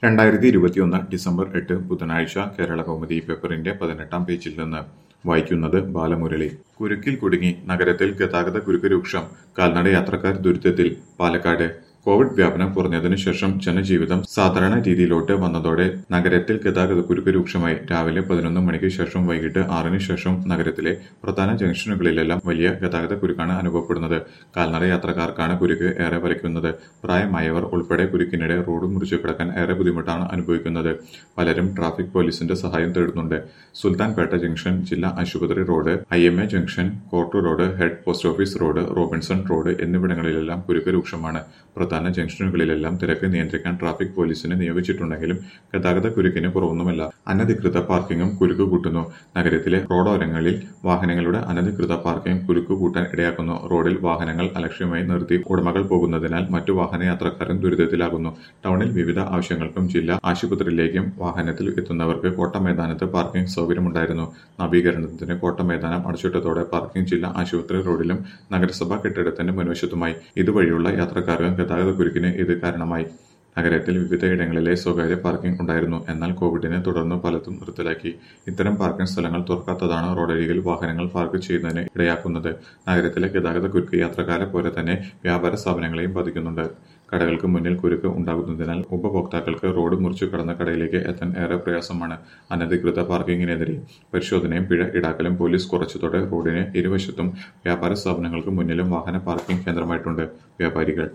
രണ്ടായിരത്തി ഇരുപത്തിയൊന്ന് ഡിസംബർ എട്ട് ബുധനാഴ്ച കേരള കൗമുദി പേപ്പറിന്റെ പതിനെട്ടാം പേജിൽ നിന്ന് വായിക്കുന്നത് ബാലമുരളി കുരുക്കിൽ കുടുങ്ങി നഗരത്തിൽ ഗതാഗത കുരുക്ക് രൂക്ഷം കാൽനട യാത്രക്കാർ ദുരിതത്തിൽ പാലക്കാട് കോവിഡ് വ്യാപനം കുറഞ്ഞതിനു ശേഷം ജനജീവിതം സാധാരണ രീതിയിലോട്ട് വന്നതോടെ നഗരത്തിൽ ഗതാഗത കുരുക്ക് രൂക്ഷമായി രാവിലെ പതിനൊന്ന് മണിക്ക് ശേഷം വൈകിട്ട് ആറിന് ശേഷം നഗരത്തിലെ പ്രധാന ജംഗ്ഷനുകളിലെല്ലാം വലിയ ഗതാഗത കുരുക്കാണ് അനുഭവപ്പെടുന്നത് കാൽനട യാത്രക്കാർക്കാണ് കുരുക്ക് ഏറെ വലയ്ക്കുന്നത് പ്രായമായവർ ഉൾപ്പെടെ കുരുക്കിനിടെ റോഡ് മുറിച്ചു കിടക്കാൻ ഏറെ ബുദ്ധിമുട്ടാണ് അനുഭവിക്കുന്നത് പലരും ട്രാഫിക് പോലീസിന്റെ സഹായം തേടുന്നുണ്ട് സുൽത്താൻപേട്ട ജംഗ്ഷൻ ജില്ലാ ആശുപത്രി road I M A junction court road head post office road Robinson road എന്നിവിടങ്ങളിലെല്ലാം കുരുക്ക് രൂക്ഷമാണ് പ്രധാന ജംഗ്ഷനുകളിലെല്ലാം തിരക്ക് നിയന്ത്രിക്കാൻ ട്രാഫിക് പോലീസിനെ നിയോഗിച്ചിട്ടുണ്ടെങ്കിലും ഗതാഗത കുരുക്കിന് കുറവൊന്നുമില്ല അനധികൃത പാർക്കിംഗും കുരുക്ക് കൂട്ടുന്നു നഗരത്തിലെ റോഡോരങ്ങളിൽ വാഹനങ്ങളുടെ അനധികൃത പാർക്കിംഗ് കുരുക്ക് കൂട്ടാൻ ഇടയാക്കുന്നു റോഡിൽ വാഹനങ്ങൾ അലക്ഷ്യമായി നിർത്തി ഉടമകൾ പോകുന്നതിനാൽ മറ്റു വാഹനയാത്രക്കാരും ദുരിതത്തിലാകുന്നു ടൗണിൽ വിവിധ ആവശ്യങ്ങൾക്കും ജില്ലാ ആശുപത്രിയിലേക്കും വാഹനത്തിൽ എത്തുന്നവർക്ക് കോട്ട മൈതാനത്ത് പാർക്കിംഗ് സൗകര്യമുണ്ടായിരുന്നു നവീകരണത്തിന് കോട്ട മൈതാനം അടച്ചിട്ടതോടെ പാർക്കിംഗ് ജില്ലാ ആശുപത്രി റോഡിലും നഗരസഭാ കെട്ടിടത്തിന്റെ മുൻവശത്തുമായി ഇതുവഴിയുള്ള യാത്രക്കാർക്ക് ഗതാഗത കുരുക്കിന് ഇത് കാരണമായി നഗരത്തിൽ വിവിധയിടങ്ങളിലെ സ്വകാര്യ പാർക്കിംഗ് ഉണ്ടായിരുന്നു എന്നാൽ കോവിഡിനെ തുടർന്ന് പലതും നിർത്തലാക്കി ഇത്തരം പാർക്കിംഗ് സ്ഥലങ്ങൾ തുറക്കാത്തതാണ് റോഡരികിൽ വാഹനങ്ങൾ പാർക്ക് ചെയ്യുന്നതിന് ഇടയാക്കുന്നത് നഗരത്തിലെ ഗതാഗത കുരുക്ക് യാത്രക്കാരെ പോലെ തന്നെ വ്യാപാര സ്ഥാപനങ്ങളെയും ബാധിക്കുന്നുണ്ട് കടകൾക്ക് മുന്നിൽ കുരുക്ക് ഉണ്ടാകുന്നതിനാൽ ഉപഭോക്താക്കൾക്ക് റോഡ് മുറിച്ചു കടന്ന കടയിലേക്ക് എത്താൻ ഏറെ പ്രയാസമാണ് അനധികൃത പാർക്കിങ്ങിനെതിരെ പരിശോധനയും പിഴ ഈടാക്കലും പോലീസ് കുറച്ചതോടെ റോഡിന് ഇരുവശത്തും വ്യാപാര സ്ഥാപനങ്ങൾക്ക് മുന്നിലും വാഹന പാർക്കിംഗ് കേന്ദ്രമായിട്ടുണ്ട് വ്യാപാരികൾ